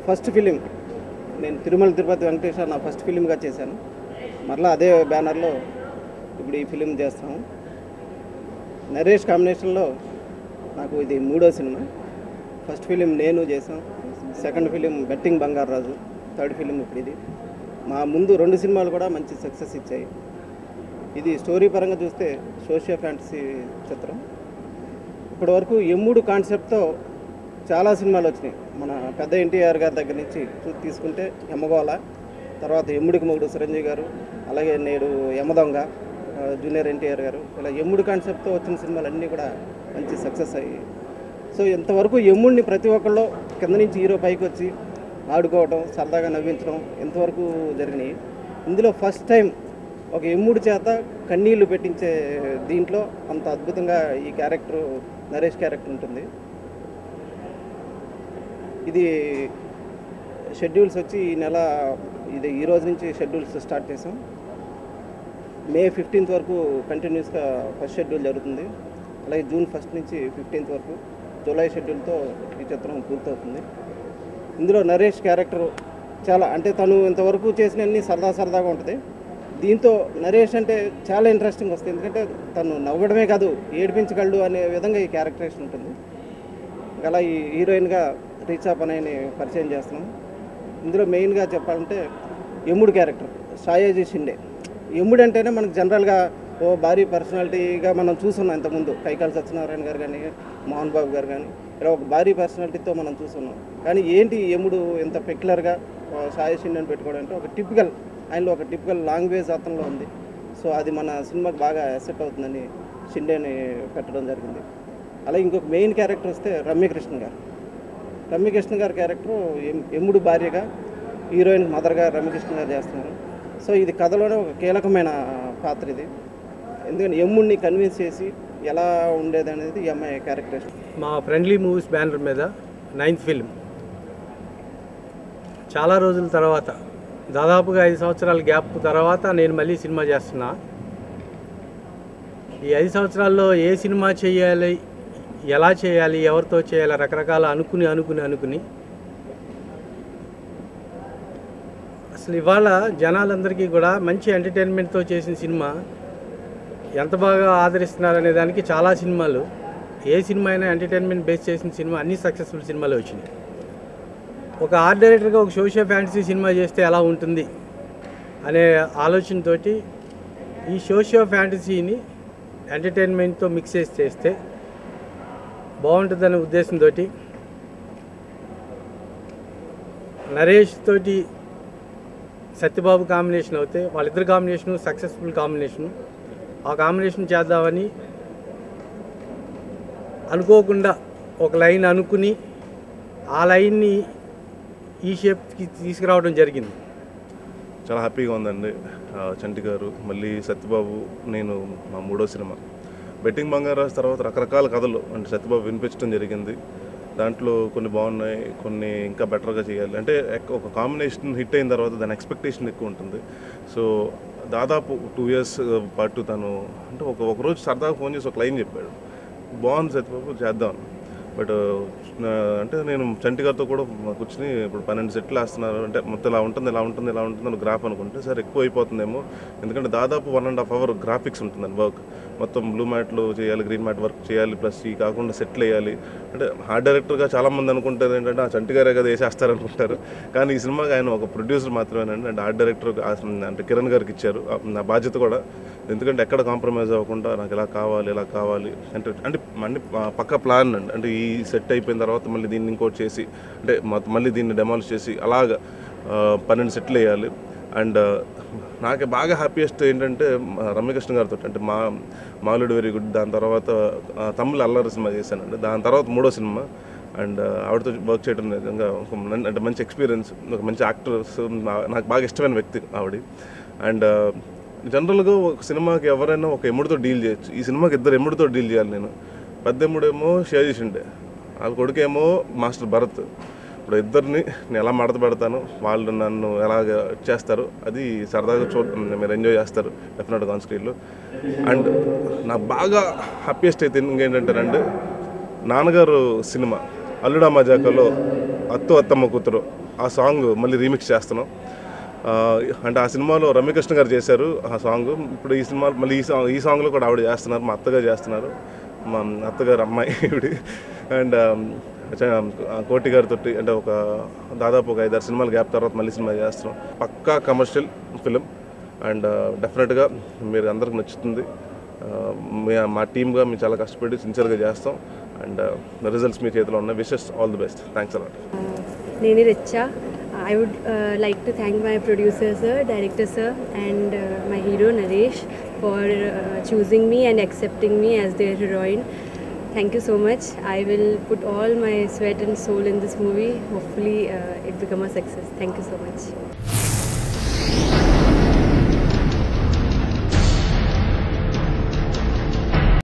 First film నేను తిరుమల తిరుపతి వెంకటేశ్వర నా first ఫిలింగా చేశాను మరలా అదే బ్యానర్లో ఇప్పుడు ఈ ఫిలిం చేస్తాము నరేష్ కాంబినేషన్లో నాకు ఇది మూడో సినిమా ఫస్ట్ ఫిలిం నేను చేశాం second film betting Bangaraju third film ఇప్పుడు ఇది మా ముందు రెండు సినిమాలు కూడా మంచి సక్సెస్ ఇచ్చాయి ఇది స్టోరీ పరంగా చూస్తే సోషియో ఫ్యాంటసీ చిత్రం ఇప్పటివరకు ఎమ్ముడు కాన్సెప్ట్తో చాలా సినిమాలు వచ్చినాయి మన పెద్ద ఎన్టీఆర్ గారి దగ్గర నుంచి చూ- తీసుకుంటే యమగోళ తర్వాత ఎమ్ముడికి మొగుడు చిరంజీవి గారు అలాగే నేడు యమదొంగ ఆ, జూనియర్ ఎన్టీఆర్ గారు ఇలా ఎమ్ముడు కాన్సెప్ట్తో వచ్చిన సినిమాలు అన్నీ కూడా మంచి సక్సెస్ అయ్యాయి సో ఇంతవరకు ఎమ్ముడిని ప్రతి ఒక్కళ్ళు కింద నుంచి హీరో పైకి వచ్చి ఆడుకోవడం సరదాగా నవ్వించడం ఇంతవరకు జరిగినాయి ఇందులో ఫస్ట్ టైం ఒక ఎమ్ముడి చేత కన్నీళ్లు పెట్టించే దీంట్లో అంత అద్భుతంగా ఈ క్యారెక్టర్ నరేష్ క్యారెక్టర్ ఉంటుంది ఇది షెడ్యూల్స్ వచ్చి ఈ నెల ఇది ఈ రోజు నుంచి షెడ్యూల్స్ స్టార్ట్ చేసాం మే ఫిఫ్టీన్త్ వరకు కంటిన్యూస్గా ఫస్ట్ షెడ్యూల్ జరుగుతుంది అలాగే జూన్ ఫస్ట్ నుంచి ఫిఫ్టీన్త్ వరకు జూలై షెడ్యూల్తో ఈ చిత్రం పూర్తవుతుంది ఇందులో నరేష్ క్యారెక్టర్ చాలా అంటే తను ఇంతవరకు చేసిన అన్ని సరదా సరదాగా ఉంటుంది దీంతో నరేష్ అంటే చాలా ఇంట్రెస్టింగ్ వస్తుంది ఎందుకంటే తను నవ్వడమే కాదు ఏడిపించగలడు అనే విధంగా ఈ క్యారెక్టరేషన్ ఉంటుంది అలా ఈ హీరోయిన్గా రీచా పనయ్యని పరిచయం చేస్తున్నాం ఇందులో మెయిన్గా చెప్పాలంటే యముడు క్యారెక్టర్ సాయాజీ షిండే యముడు అంటేనే మనకు జనరల్గా ఓ భారీ పర్సనాలిటీగా మనం చూస్తున్నాం ఇంతకుముందు కైకాల సత్యనారాయణ గారు కానీ మోహన్ బాబు గారు కానీ ఇలా ఒక భారీ పర్సనాలిటీతో మనం చూస్తున్నాం కానీ ఏంటి యముడు ఇంత పెక్యులర్గా సాయి షిండేని పెట్టుకోవడం అంటే ఒక టిపికల్ ఆయనలో ఒక టిపికల్ లాంగ్వేజ్ అతనిలో ఉంది సో అది మన సినిమాకి బాగా అసెప్ట్ అవుతుందని షిండేని పెట్టడం జరిగింది అలాగే ఇంకొక మెయిన్ క్యారెక్టర్ వస్తే రమ్యకృష్ణ గారు రమ్యకృష్ణ గారి క్యారెక్టర్ ఎం- ఎమ్ముడు భార్యగా హీరోయిన్ మదర్గా రమ్యకృష్ణ గారు చేస్తున్నారు సో ఇది కథలోనే ఒక కీలకమైన పాత్ర ఇది ఎందుకంటే ఎమ్ముడిని కన్విన్స్ చేసి ఎలా ఉండేది అనేది ఈ అమ్మాయి క్యారెక్టర్ మా ఫ్రెండ్లీ మూవీస్ బ్యానర్ మీద నైన్త్ ఫిల్మ్ చాలా రోజుల తర్వాత దాదాపుగా ఐదు సంవత్సరాల గ్యాప్ తర్వాత నేను మళ్ళీ సినిమా చేస్తున్నా ఈ ఐదు సంవత్సరాల్లో ఏ సినిమా చేయాలి ఎలా చేయాలి ఎవరితో చేయాలి రకరకాల అనుకుని అనుకుని అనుకుని అసలు ఇవాళ జనాలందరికీ కూడా మంచి ఎంటర్టైన్మెంట్తో చేసిన సినిమా ఎంత బాగా ఆదరిస్తున్నారనే దానికి చాలా సినిమాలు ఏ సినిమా అయినా ఎంటర్టైన్మెంట్ బేస్ చేసిన సినిమా అన్ని సక్సెస్ఫుల్ సినిమాలు వచ్చినాయి ఒక ఆర్ట్ డైరెక్టర్గా ఒక సోషియల్ ఫ్యాంటసీ సినిమా చేస్తే ఎలా ఉంటుంది అనే ఆలోచనతోటి ఈ సోషియో ఫ్యాంటసీని ఎంటర్టైన్మెంట్తో మిక్స్ చేసి చేస్తే బాగుంటుందనే ఉద్దేశంతో నరేష్ తోటి సత్యబాబు కాంబినేషన్ అవుతే వాళ్ళిద్దరు కాంబినేషను సక్సెస్ఫుల్ కాంబినేషను ఆ కాంబినేషన్ చేద్దామని అనుకోకుండా ఒక లైన్ అనుకుని ఆ లైన్ని ఈ షేప్కి తీసుకురావడం జరిగింది చాలా హ్యాపీగా ఉందండి ఆ, చంటి గారు మళ్ళీ సత్యబాబు నేను మా మూడో సినిమా బెట్టింగ్ బంగారాజు తర్వాత రకరకాల కథలు అంటే సత్యబాబు వినిపించడం జరిగింది దాంట్లో కొన్ని బాగున్నాయి కొన్ని ఇంకా బెటర్గా చేయాలి అంటే ఎక్- ఒక కాంబినేషన్ హిట్ అయిన తర్వాత దాని ఎక్స్పెక్టేషన్ ఎక్కువ ఉంటుంది సో దాదాపు టూ ఇయర్స్ పాటు తను అంటే ఒక ఒక రోజు సరదాగా ఫోన్ చేసి ఒక లైన్ చెప్పాడు బాగుంది సత్యబాబు చేద్దాం బట్ అంటే నేను చంటి గారితో కూడా కూర్చుని ఇప్పుడు పన్నెండు సెట్లు వేస్తున్నారు అంటే మొత్తం ఇలా ఉంటుంది ఇలా ఉంటుంది ఇలా ఉంటుంది అని గ్రాఫ్ అనుకుంటే సార్ ఎక్కువ అయిపోతుందేమో ఎందుకంటే దాదాపు one and half hour graphics ఉంటుందండి వర్క్ మొత్తం బ్లూ మ్యాట్లు చేయాలి గ్రీన్ మ్యాట్ వర్క్ చేయాలి ప్లస్ ఈ కాకుండా సెట్లు వేయాలి అంటే హార్ట్ డైరెక్టర్గా చాలామంది అనుకుంటారు ఏంటంటే ఆ చంటి గారే కదా వేసేస్తారు అనుకుంటారు కానీ ఈ సినిమాకి ఆయన ఒక ప్రొడ్యూసర్ మాత్రమేనండి అంటే ఆర్ట్ డైరెక్టర్ అంటే కిరణ్ గారికి ఇచ్చారు ఆ, నా బాధ్యత కూడా ఎందుకంటే ఎక్కడ కాంప్రమైజ్ అవ్వకుండా నాకు ఇలా కావాలి ఇలా కావాలి అంటే అంటే అన్ని పక్క ప్లాన్ అండి అంటే ఈ సెట్ అయిపోయిన తర్వాత మళ్ళీ దీన్ని ఇంకోటి చేసి అంటే మొత్తం మళ్ళీ దీన్ని డెమాలిష్ చేసి అలాగా ఆ, పన్నెండు సెట్లు వేయాలి అండ్ నాకు బాగా హ్యాపీయెస్ట్ ఏంటంటే మా రమ్యకృష్ణ గారితో అంటే మా మాలుడు వెరీ గుడ్ దాని తర్వాత ఆ, తమిళ అల్లరి సినిమా చేశానండి దాని తర్వాత మూడో సినిమా అండ్ ఆవిడతో వర్క్ చేయడం నిజంగా ఒక మన్- అంటే మంచి ఎక్స్పీరియన్స్ ఒక మంచి యాక్టర్స్ నాకు బాగా ఇష్టమైన వ్యక్తి ఆవిడ అండ్ జనరల్గా ఒక సినిమాకి ఎవరైనా ఒక ఎముడితో డీల్ చేయొచ్చు ఈ సినిమాకి ఇద్దరు ఎముడితో డీల్ చేయాలి నేను పెద్ద ఎముడేమో షేర్ చేసిండే వాళ్ళ కొడుకేమో మాస్టర్ భరత్ ఇప్పుడు ఇద్దరిని నేను ఎలా మడత పెడతాను వాళ్ళు నన్ను ఎలాగ చేస్తారు అది సరదాగా చూ మీరు ఎంజాయ్ చేస్తారు డెఫినెట్గా ఆన్ స్క్రీన్లో అండ్ నాకు బాగా హ్యాపీయెస్ట్ అయితే ఇంకేంటంటేనండి నాన్నగారు సినిమా అల్లుడా మజాకలో అత్తు అత్తమ్మ కూతురు ఆ సాంగ్ మళ్ళీ రీమిక్స్ చేస్తున్నాం ఆ, అంటే ఆ సినిమాలో రమ్యకృష్ణ గారు చేశారు ఆ సాంగ్ ఇప్పుడు ఈ సినిమా మళ్ళీ ఈ సాంగ్ ఈ సాంగ్లో కూడా ఆవిడ చేస్తున్నారు మా అత్తగారు చేస్తున్నారు మా అత్తగారు అమ్మాయి ఇవిడి అండ్ కోటి గారితో అంటే ఒక దాదాపు ఒక ఐదారు సినిమాలు గ్యాప్ తర్వాత మళ్ళీ సినిమా చేస్తున్నాం పక్కా కమర్షియల్ ఫిలిం అండ్ డెఫినెట్గా మీరు అందరికి నచ్చుతుంది ఆ, మీ- మా టీమ్గా మేము చాలా కష్టపడి సిన్సియర్గా చేస్తాం అండ్ రిజల్ట్స్ మీ చేతిలో ఉన్నాయి wishes all the best thanks a lot Nene Richa. I would uh, like to thank my producer sir, director sir, and uh, my hero Naresh for uh, choosing me and accepting me as their heroine. Thank you so much. I will put all my sweat and soul in this movie. Hopefully, uh, it become a success. Thank you so much.